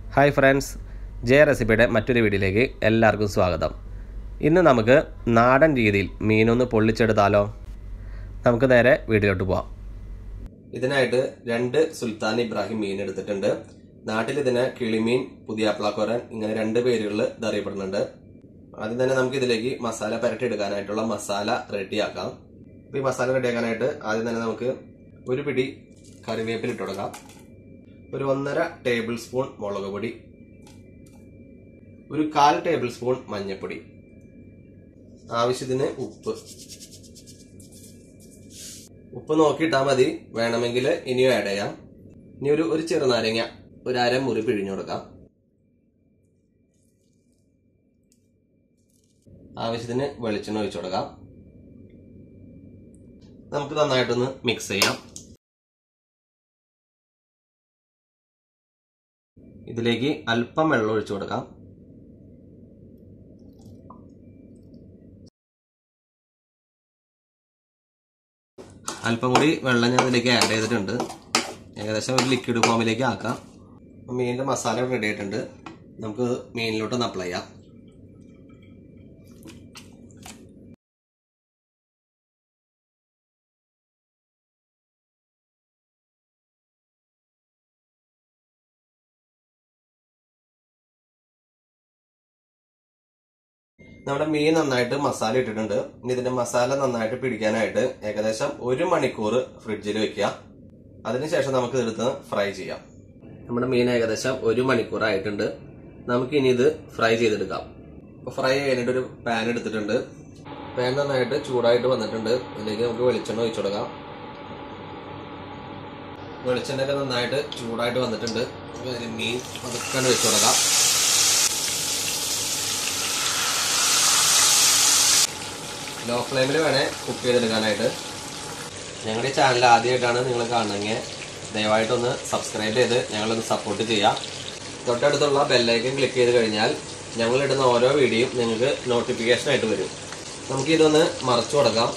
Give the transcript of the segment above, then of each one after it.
hi friends Jaya റെസിപ്പിയുടെ മറ്റൊരു വീഡിയോയിലേക്ക് എല്ലാവർക്കും സ്വാഗതം ഇന്ന് നമുക്ക് നാടൻ രീതിയിൽ മീനൊന്ന് പൊള്ളിച്ചെടുത്താലോ നമുക്ക് നേരെ വീഡിയോയിലോട്ട് പോവാം ഇതിനായിട്ട് രണ്ട് സുൽത്താൻ ഇബ്രാഹിം മീൻ എടുത്തിട്ടുണ്ട് നാട്ടിൽ ഇതിന് കിളിമീൻ പുതിയാപ്ലാക്കോരൻ ഇങ്ങനെ രണ്ട് പേരുകളിൽ ഇത് അറിയപ്പെടുന്നുണ്ട് ആദ്യം തന്നെ നമുക്ക് ഇതിലേക്ക് മസാല പുരട്ടിയെടുക്കാനായിട്ടുള്ള മസാല റെഡിയാക്കാം അപ്പോൾ ഈ മസാല റെഡിയാക്കാനായിട്ട് ആദ്യം തന്നെ നമുക്ക് ഒരു പിടി കറിവേപ്പില ഇട്ട് കൊടുക്കാം ഒരു ഒന്നര ടേബിൾ സ്പൂൺ മുളക് പൊടി ഒരു കാൽ ടേബിൾ സ്പൂൺ മഞ്ഞൾപ്പൊടി ആവശ്യത്തിന് ഉപ്പ് ഉപ്പ് നോക്കിയിട്ടാൽ മതി വേണമെങ്കിൽ ഇനിയും ആഡ് ചെയ്യാം ഇനി ഒരു ഒരു ചെറുനാരങ്ങ ഒരു അര മുറി പിഴിഞ്ഞു കൊടുക്കാം ആവശ്യത്തിന് വെളിച്ചെണ്ണ ഒഴിച്ചു കൊടുക്കാം നമുക്ക് നന്നായിട്ടൊന്ന് മിക്സ് ചെയ്യാം ഇതിലേക്ക് അല്പം വെള്ളം ഒഴിച്ചു കൊടുക്കാം അല്പം കൂടി വെള്ളം ഞാൻ ഇതിലേക്ക് ആഡ് ചെയ്തിട്ടുണ്ട് ഏകദേശം ഒരു ലിക്വിഡ് ഫോമിലേക്ക് ആക്കാം മീനിന്റെ മസാല റെഡി ആയിട്ടുണ്ട് നമുക്ക് മീനിലോട്ടൊന്ന് അപ്ലൈ ചെയ്യാം നമ്മുടെ മീൻ നന്നായിട്ട് മസാല ഇട്ടിട്ടുണ്ട് ഇനി ഇതിന്റെ മസാല നന്നായിട്ട് പിടിക്കാനായിട്ട് ഏകദേശം ഒരു മണിക്കൂർ ഫ്രിഡ്ജിൽ വെക്കുക അതിനുശേഷം നമുക്ക് ഇതെടുത്ത് ഫ്രൈ ചെയ്യാം നമ്മുടെ മീൻ ഏകദേശം ഒരു മണിക്കൂർ ആയിട്ടുണ്ട് നമുക്ക് ഇനി ഇത് ഫ്രൈ ചെയ്തെടുക്കാം അപ്പൊ ഫ്രൈ ചെയ്യാനായിട്ട് ഒരു പാൻ എടുത്തിട്ടുണ്ട് പാൻ നന്നായിട്ട് ചൂടായിട്ട് വന്നിട്ടുണ്ട് ഇതിലേക്ക് നമുക്ക് വെളിച്ചെണ്ണ ഒഴിച്ചു കൊടുക്കാം വെളിച്ചെണ്ണ ഒക്കെ നന്നായിട്ട് ചൂടായിട്ട് വന്നിട്ടുണ്ട് നമുക്ക് ഇതിൽ മീൻ പതുക്കാണ്ട് വെച്ചു കൊടുക്കാം ലോ ഫ്ലെയിമിൽ വേണേ കുക്ക് ചെയ്തെടുക്കാനായിട്ട് ഞങ്ങളുടെ ഈ ചാനൽ ആദ്യമായിട്ടാണ് നിങ്ങൾ കാണുന്നതെങ്കിൽ ദയവായിട്ടൊന്ന് സബ്സ്ക്രൈബ് ചെയ്ത് ഞങ്ങളൊന്ന് സപ്പോർട്ട് ചെയ്യാം തൊട്ടടുത്തുള്ള ബെല്ലൈക്കൻ ക്ലിക്ക് ചെയ്ത് കഴിഞ്ഞാൽ ഞങ്ങളിടുന്ന ഓരോ വീഡിയോയും നിങ്ങൾക്ക് നോട്ടിഫിക്കേഷൻ ആയിട്ട് വരും നമുക്ക് ഇതൊന്ന് മറച്ചു കൊടുക്കാം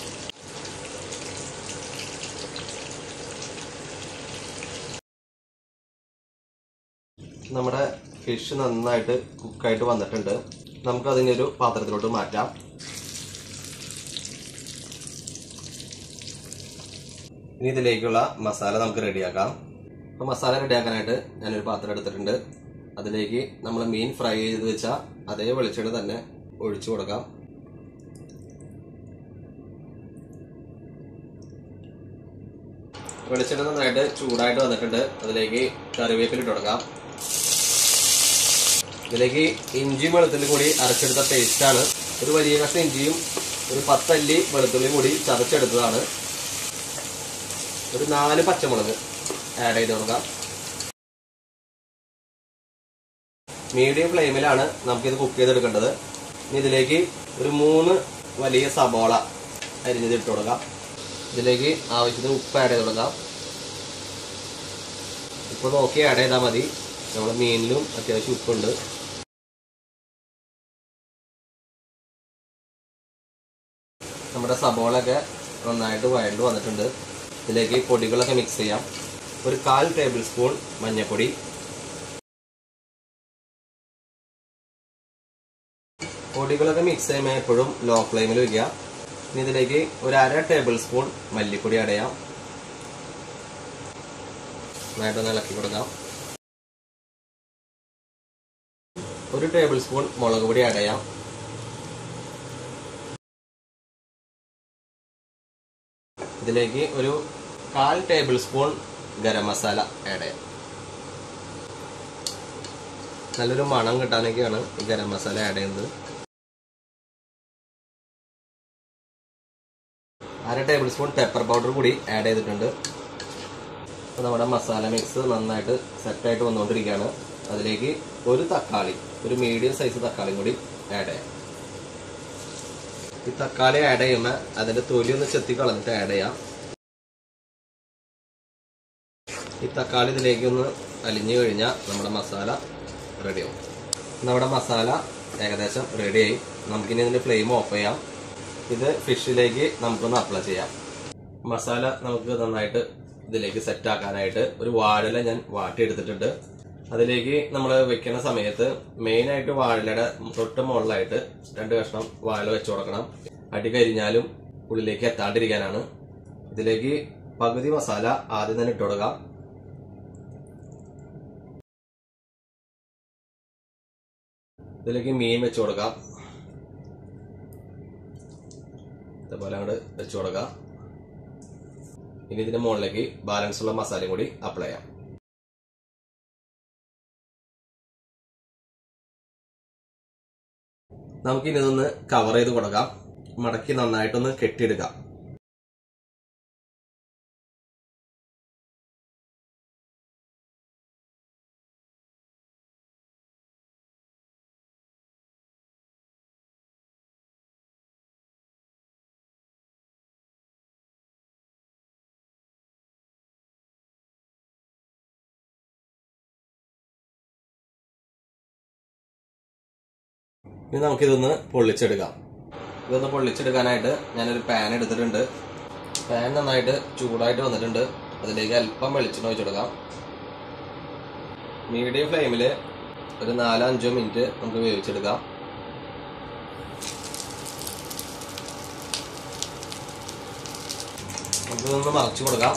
നമ്മുടെ ഫിഷ് നന്നായിട്ട് കുക്കായിട്ട് വന്നിട്ടുണ്ട് നമുക്ക് അതിനൊരു പാത്രത്തിലോട്ട് മാറ്റാം ഇനി ഇതിലേക്കുള്ള മസാല നമുക്ക് റെഡിയാക്കാം അപ്പോൾ മസാല റെഡിയാക്കാനായിട്ട് ഞാനൊരു പാത്രം എടുത്തിട്ടുണ്ട് അതിലേക്ക് നമ്മൾ മീൻ ഫ്രൈ ചെയ്ത് വെച്ച അതേ വെളിച്ചെണ്ണ തന്നെ ഒഴിച്ചു കൊടുക്കാം വെളിച്ചെണ്ണ നന്നായിട്ട് ചൂടായിട്ട് വന്നിട്ടുണ്ട് അതിലേക്ക് കറിവേപ്പില ഇട്ട് കൊടുക്കാം ഇതിലേക്ക് ഇഞ്ചിയും വെളുത്തുള്ളി കൂടി അരച്ചെടുത്ത പേസ്റ്റാണ് ഒരു വലിയ കഷ്ണം ഇഞ്ചിയും ഒരു പത്തല്ലി വെളുത്തുള്ളിയും കൂടി ചതച്ചെടുത്തതാണ് ഒരു നാല് പച്ചമുളക് ആഡ് ചെയ്ത് കൊടുക്കാം മീഡിയം ഫ്ലെയിമിലാണ് നമുക്കിത് കുക്ക് ചെയ്തെടുക്കേണ്ടത് ഇനി ഇതിലേക്ക് ഒരു മൂന്ന് വലിയ സബോള അരിഞ്ഞത് ഇട്ട് കൊടുക്കാം ഇതിലേക്ക് ആവശ്യത്തിന് ഉപ്പ് ആഡ് ചെയ്ത് കൊടുക്കാം ഉപ്പ് നോക്കി ആഡ് ചെയ്താൽ മതി നമ്മുടെ മീനിലും അത്യാവശ്യം ഉപ്പുണ്ട് നമ്മുടെ സബോളൊക്കെ നന്നായിട്ട് വഴണ്ട് വന്നിട്ടുണ്ട് ഇതിലേക്ക് പൊടികളൊക്കെ മിക്സ് ചെയ്യാം ഒരു കാൽ ടേബിൾ സ്പൂൺ മഞ്ഞൾപ്പൊടി പൊടികളൊക്കെ മിക്സ് ചെയ്യുമ്പോൾ എപ്പോഴും ലോ ഫ്ലെയിമിൽ വയ്ക്കുക ഇനി ഇതിലേക്ക് ഒരു അര ടേബിൾ സ്പൂൺ മല്ലിപ്പൊടി ആഡ് ചെയ്യാം നന്നായിട്ടൊന്ന് ഇളക്കി കൊടുക്കാം ഒരു ടേബിൾ സ്പൂൺ മുളക് പൊടി ആഡ് ചെയ്യാം ഇതിലേക്ക് ഒരു കാൽ tablespoon garam masala add ചെയ്യാം നല്ലൊരു മണം കിട്ടാനൊക്കെയാണ് ഈ ഗരം മസാല ആഡ് ചെയ്യുന്നത് അര ടേബിൾ സ്പൂൺ പെപ്പർ പൗഡർ കൂടി ആഡ് ചെയ്തിട്ടുണ്ട് അപ്പോൾ നമ്മുടെ മസാല മിക്സ് നന്നായിട്ട് സെറ്റായിട്ട് വന്നുകൊണ്ടിരിക്കുകയാണ് അതിലേക്ക് ഒരു തക്കാളി ഒരു മീഡിയം സൈസ് തക്കാളി കൂടി ആഡ് ചെയ്യാം ഈ തക്കാളി ആഡ് ചെയ്യുമ്പോൾ അതിന്റെ തൊലി ഒന്ന് ചെത്തി കളഞ്ഞിട്ട് ആഡ് ചെയ്യാം ഈ തക്കാളി ഇതിലേക്ക് ഒന്ന് അലിഞ്ഞു കഴിഞ്ഞാൽ നമ്മുടെ മസാല റെഡിയാവും നമ്മുടെ മസാല ഏകദേശം റെഡിയായി നമുക്കിനി ഇതിന്റെ ഫ്ലെയിം ഓഫ് ചെയ്യാം ഇത് ഫിഷിലേക്ക് നമുക്കൊന്ന് അപ്ലൈ ചെയ്യാം മസാല നമുക്ക് നന്നായിട്ട് ഇതിലേക്ക് സെറ്റ് ആക്കാനായിട്ട് ഒരു വാഴല ഞാൻ വാട്ടിയെടുത്തിട്ടുണ്ട് അതിലേക്ക് നമ്മൾ വെക്കുന്ന സമയത്ത് മെയിൻ ആയിട്ട് വാഴയുടെ തൊട്ട് മുകളിലായിട്ട് രണ്ട് കഷ്ണം വാഴ വെച്ച് കൊടുക്കണം അടി കരിഞ്ഞാലും ഉള്ളിലേക്ക് എത്താണ്ടിരിക്കാനാണ് ഇതിലേക്ക് പകുതി മസാല ആദ്യം തന്നെ ഇട്ട് കൊടുക്കാം ഇതിലേക്ക് മീൻ വെച്ച് കൊടുക്കാം ഇതേപോലെ അങ്ങോട്ട് വെച്ച് കൊടുക്കാം ഇനി ഇതിന്റെ മുകളിലേക്ക് ബാലൻസ് ഉള്ള മസാലയും കൂടി അപ്ലൈ ചെയ്യാം നമുക്കിനി ഇതൊന്ന് കവർ ചെയ്ത് കൊടുക്കാം മടക്കി നന്നായിട്ടൊന്ന് കെട്ടിയെടുക്കാം ഇനി നമുക്കിതൊന്ന് പൊള്ളിച്ചെടുക്കാം ഇതൊന്ന് പൊള്ളിച്ചെടുക്കാനായിട്ട് ഞാനൊരു പാൻ എടുത്തിട്ടുണ്ട് പാൻ നന്നായിട്ട് ചൂടായിട്ട് വന്നിട്ടുണ്ട് അതിലേക്ക് അല്പം വെളിച്ചെണ്ണ ഒഴിച്ചു കൊടുക്കാം മീഡിയം ഫ്ലെയിമിൽ ഒരു നാലോ അഞ്ചോ മിനിറ്റ് നമുക്ക് വേവിച്ചെടുക്കാം നമുക്കിതൊന്ന് മറച്ചു കൊടുക്കാം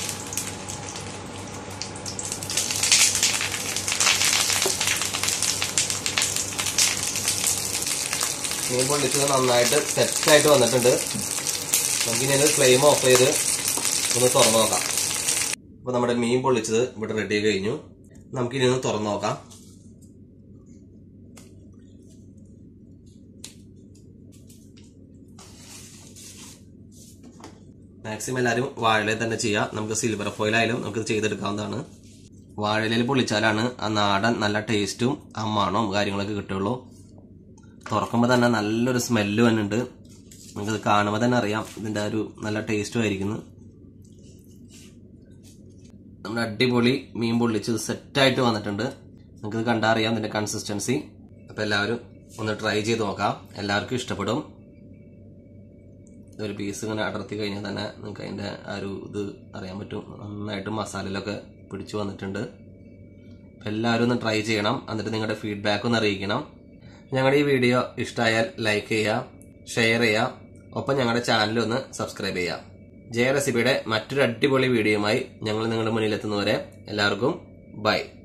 മീൻ പൊള്ളിച്ചത് നന്നായിട്ട് സെറ്റായിട്ട് വന്നിട്ടുണ്ട് നമുക്കിനി അതിന്റെ ഫ്ലെയിം ഓഫ് ചെയ്ത് ഒന്ന് തുറന്നു നോക്കാം അപ്പോൾ നമ്മുടെ മീൻ പൊള്ളിച്ചത് ഇവിടെ റെഡി ആയി കഴിഞ്ഞു നമുക്കിനി ഒന്ന് തുറന്നു നോക്കാം മാക്സിമം എല്ലാവരും വാഴയിൽ തന്നെ ചെയ്യുക നമുക്ക് സിൽവർ ഫോയിലായാലും നമുക്ക് ചെയ്തെടുക്കാവുന്നതാണ് വാഴയിലയിൽ പൊള്ളിച്ചാലാണ് ആ നാടൻ നല്ല ടേസ്റ്റും ആ മണവും കാര്യങ്ങളൊക്കെ കിട്ടുള്ളൂ തുറക്കുമ്പോൾ തന്നെ നല്ലൊരു സ്മെല്ല് വന്നിട്ടുണ്ട് നമുക്കത് കാണുമ്പോൾ തന്നെ അറിയാം ഇതിൻ്റെ ഒരു നല്ല ടേസ്റ്റും ആയിരിക്കുന്നു നമ്മുടെ അടിപൊളി മീൻ പൊള്ളിച്ച് സെറ്റായിട്ട് വന്നിട്ടുണ്ട് നിങ്ങൾക്കിത് കണ്ടാൽ അറിയാം ഇതിൻ്റെ കൺസിസ്റ്റൻസി അപ്പോൾ എല്ലാവരും ഒന്ന് ട്രൈ ചെയ്ത് നോക്കാം എല്ലാവർക്കും ഇഷ്ടപ്പെടും ഒരു പീസ് ഇങ്ങനെ അടർത്തി കഴിഞ്ഞാൽ തന്നെ നിങ്ങൾക്ക് അതിൻ്റെ ആ ഒരു ഇത് അറിയാൻ പറ്റും നന്നായിട്ട് മസാലയിലൊക്കെ പിടിച്ചു വന്നിട്ടുണ്ട് അപ്പം എല്ലാവരും ഒന്ന് ട്രൈ ചെയ്യണം എന്നിട്ട് നിങ്ങളുടെ ഫീഡ്ബാക്ക് ഒന്ന് അറിയിക്കണം ഞങ്ങളുടെ ഈ വീഡിയോ ഇഷ്ടമായാൽ ലൈക്ക് ചെയ്യുക ഷെയർ ചെയ്യുക ഒപ്പം ഞങ്ങളുടെ ചാനൽ ഒന്ന് സബ്സ്ക്രൈബ് ചെയ്യുക ജയ റെസിപ്പിയുടെ മറ്റൊരു അടിപൊളി വീഡിയോയുമായി ഞങ്ങൾ നിങ്ങളുടെ മുന്നിലെത്തുന്നവരെ എല്ലാവർക്കും ബൈ